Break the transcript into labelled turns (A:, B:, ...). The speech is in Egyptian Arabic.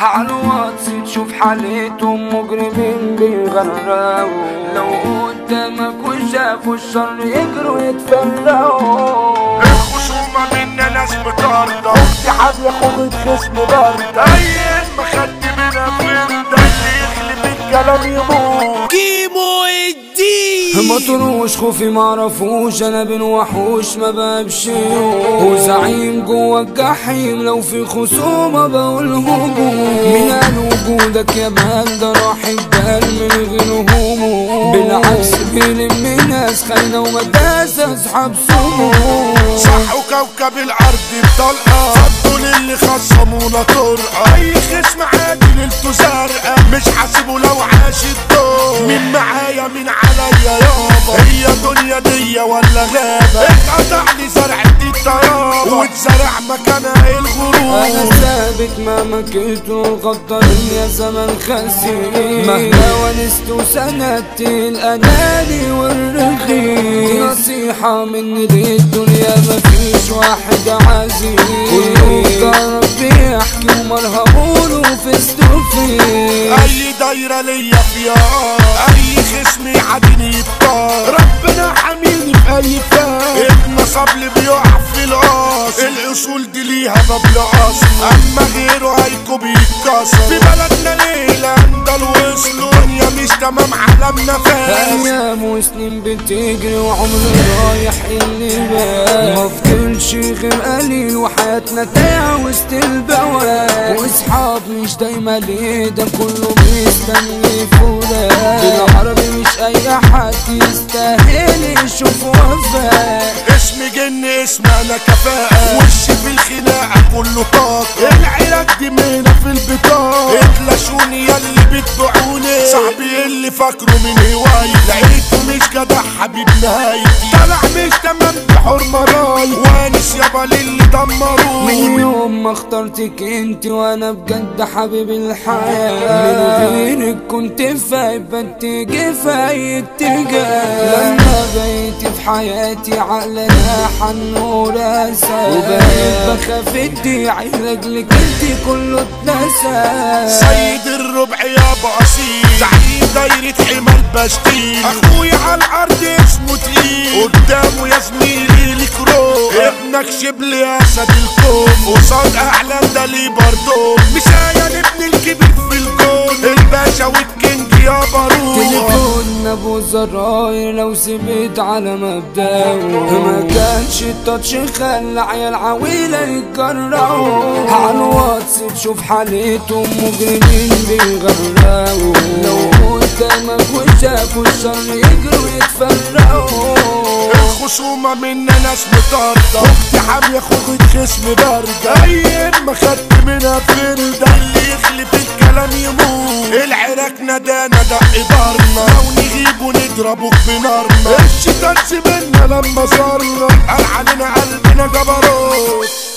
A: على الواتس تشوف حالتهم مجرمين بيغرقوا لو قدامك وشافوا الشر يجروا يتفرقوا
B: الخصومة منا ناس بطاردة
A: اتحاد ياخد خصم برد
B: أيام ما خدت منها فردة اللي يخلف الكلام يموت
C: كيمو الدين
A: ما طروش خوفي معرفوش انا بين وحوش ما بمشيوش وزعيم جوا الجحيم لو في خصومة بقول هجوم من قال وجودك يا بال ده راح البال من غير هموم بالعكس بيلم ناس خاينة ومداس اصحاب سموم
B: صح وكوكب الأرض بطلقة صدوا للي خصمونا طرقة أي خصم عادي ليلته زرقاء مش حاسبه لو عاش الدور مين معايا مين عليا يابا هي دنيا دي ولا غابة اتقطع لي زرعة الطيابة واتزرع مكانها
A: انا
B: الغرور
A: ثابت مهما كنت غدر يا زمن خسير مهما ونست وسندت الاناني والرغيف دي نصيحة مني للدنيا مفيش واحد عزيز كله جرب بيحكي ومرهقوله فيس تو فيس
B: اي دايرة ليا فيها اي خصم يعاديني يبطال ربنا حاميني في اي فاس اتنصب لي بيقع في القاص الاصول دي ليها مبلغ اصل اما غيره هيكو بيتكسر في بلدنا ليلة اندل وصلوا دنيا مش تمام عالمنا فاس
A: ايام وسنين بتجري وعمري رايح اللي بال ما فضلش غير قليل وحياتنا تايهة وسط البواب واصحاب مش دايما ليه ده كله مستني فراق بالعربي مش اي حد يستاهل يشوف وفاء
B: اسم جن اسم انا كفاءة وش في الخناقة كله طاقة العلاج دي مهنة في البطاقة اتلاشوني ياللي بتبيعوني صاحبي اللي فاكره من هواية لقيته مش جدع حبيب نهايتي طلع مش تمام بحرمة راي وانس يابا للي
A: من
B: دمروني
A: يوم ما اخترتك انت وانا بجد حبيب الحياة من غيرك كنت فايب بتيجي في اي اتجاه لما بقيت في حياتي عقلنا حن وراسة وبقيت بخاف ادعي لاجلك انت كله اتنسى
B: سيد الربع يا بسيط زعيم دايرة حمال بشتيل اخويا على الارض اسمه تقيل قدامه يا زميلي ليك روح ابنك شبل يا اسد الكون قصاد اعلام ده ليه برضو مش يا ابن الكبير في الكون الباشا والكينج يا باروح
A: تليفون ابو زراير لو سبت على مبدأه ما كانش التاتش خلى عيال عويلة يتجرأوا على الواتس تشوف حالتهم مجرمين بيغرقوا لو قدامك وشافوا الشر يجروا يتفرقوا
B: الخصومة منا ناس مطاردة اختي حامية خد خصم باردة ايام ما خدت منها فردة اللي يخلف الكلام يموت العراك ندانا ده ادارنا لو نغيب ونضربك بنارنا الشيطان سيبنا لما صارنا قال علينا قلبنا جبروت